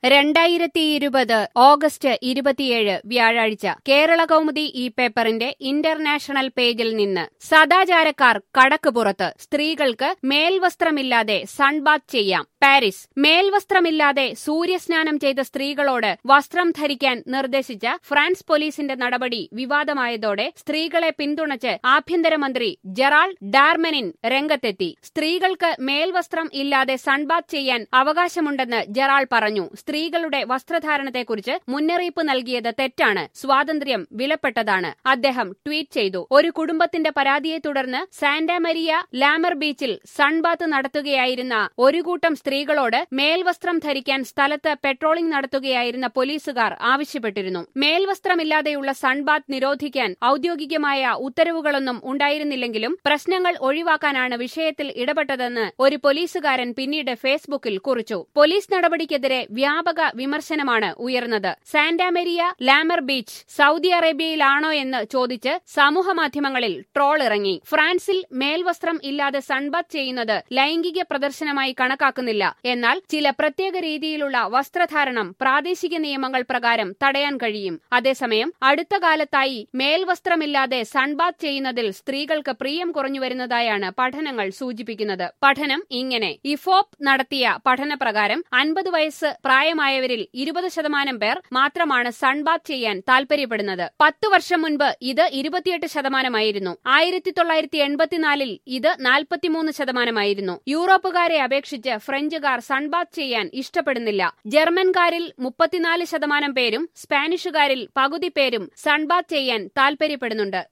രണ്ടായിരത്തി ഇരുപത് ഓഗസ്റ്റ് ഇരുപത്തിയേഴ് വ്യാഴാഴ്ച കേരള കൗമുദി ഈ പേപ്പറിന്റെ ഇന്റർനാഷണൽ പേജിൽ നിന്ന് സദാചാരക്കാർ കടക്ക് പുറത്ത് സ്ത്രീകൾക്ക് മേൽവസ്ത്രമില്ലാതെ സൺബാത്ത് ചെയ്യാം പാരീസ് മേൽവസ്ത്രമില്ലാതെ സൂര്യസ്നാനം ചെയ്ത സ്ത്രീകളോട് വസ്ത്രം ധരിക്കാൻ നിർദ്ദേശിച്ച ഫ്രാൻസ് പോലീസിന്റെ നടപടി വിവാദമായതോടെ സ്ത്രീകളെ പിന്തുണച്ച് ആഭ്യന്തരമന്ത്രി ജെറാൾ ഡാർമനിൻ രംഗത്തെത്തി സ്ത്രീകൾക്ക് മേൽവസ്ത്രം ഇല്ലാതെ സൺബാത്ത് ചെയ്യാൻ അവകാശമുണ്ടെന്ന് ജെറാൾ പറഞ്ഞു സ്ത്രീകളുടെ വസ്ത്രധാരണത്തെക്കുറിച്ച് മുന്നറിയിപ്പ് നൽകിയത് തെറ്റാണ് സ്വാതന്ത്ര്യം വിലപ്പെട്ടതാണ് അദ്ദേഹം ട്വീറ്റ് ചെയ്തു ഒരു കുടുംബത്തിന്റെ പരാതിയെ തുടർന്ന് സാന്റാമരിയ ലാമർ ബീച്ചിൽ സൺബാത്ത് നടത്തുകയായിരുന്ന ഒരു കൂട്ടം സ്ത്രീകളോട് മേൽവസ്ത്രം ധരിക്കാൻ സ്ഥലത്ത് പെട്രോളിംഗ് നടത്തുകയായിരുന്ന പോലീസുകാർ ആവശ്യപ്പെട്ടിരുന്നു മേൽവസ്ത്രമില്ലാതെയുള്ള സൺബാത്ത് നിരോധിക്കാൻ ഔദ്യോഗികമായ ഉത്തരവുകളൊന്നും ഉണ്ടായിരുന്നില്ലെങ്കിലും പ്രശ്നങ്ങൾ ഒഴിവാക്കാനാണ് വിഷയത്തിൽ ഇടപെട്ടതെന്ന് ഒരു പോലീസുകാരൻ പിന്നീട് ഫേസ്ബുക്കിൽ കുറിച്ചു പോലീസ് നടപടിക്കെതിരെ വ്യാപക വിമർശനമാണ് ഉയർന്നത് സാന്റാമെരിയ ലാമർ ബീച്ച് സൗദി അറേബ്യയിലാണോ എന്ന് ചോദിച്ച് സമൂഹമാധ്യമങ്ങളിൽ ട്രോൾ ഇറങ്ങി ഫ്രാൻസിൽ മേൽവസ്ത്രം ഇല്ലാതെ സൺബാത്ത് ചെയ്യുന്നത് ലൈംഗിക പ്രദർശനമായി കണക്കാക്കുന്നില്ല എന്നാൽ ചില പ്രത്യേക രീതിയിലുള്ള വസ്ത്രധാരണം പ്രാദേശിക നിയമങ്ങൾ പ്രകാരം തടയാൻ കഴിയും അതേസമയം അടുത്ത കാലത്തായി മേൽവസ്ത്രമില്ലാതെ സൺബാത്ത് ചെയ്യുന്നതിൽ സ്ത്രീകൾക്ക് പ്രിയം കുറഞ്ഞുവരുന്നതായാണ് പഠനങ്ങൾ സൂചിപ്പിക്കുന്നത് പഠനം ഇങ്ങനെ ഇഫോപ്പ് നടത്തിയ പഠനപ്രകാരം അൻപത് വയസ്സ് പ്രായമായവരിൽ ഇരുപത് ശതമാനം പേർ മാത്രമാണ് സൺബാത്ത് ചെയ്യാൻ താൽപര്യപ്പെടുന്നത് പത്തു വർഷം മുൻപ് ഇത് ഇരുപത്തിയെട്ട് ശതമാനമായിരുന്നു ആയിരത്തി തൊള്ളായിരത്തി എൺപത്തിനാലിൽ ഇത് നാൽപ്പത്തിമൂന്ന് ശതമാനമായിരുന്നു യൂറോപ്പുകാരെ അപേക്ഷിച്ച് ഫ്രഞ്ചുകാർ സൺബാത്ത് ചെയ്യാൻ ഇഷ്ടപ്പെടുന്നില്ല ജർമ്മൻകാരിൽ മുപ്പത്തിനാല് ശതമാനം പേരും സ്പാനിഷുകാരിൽ പകുതി പേരും സൺബാത്ത് ചെയ്യാൻ താൽപര്യപ്പെടുന്നുണ്ട്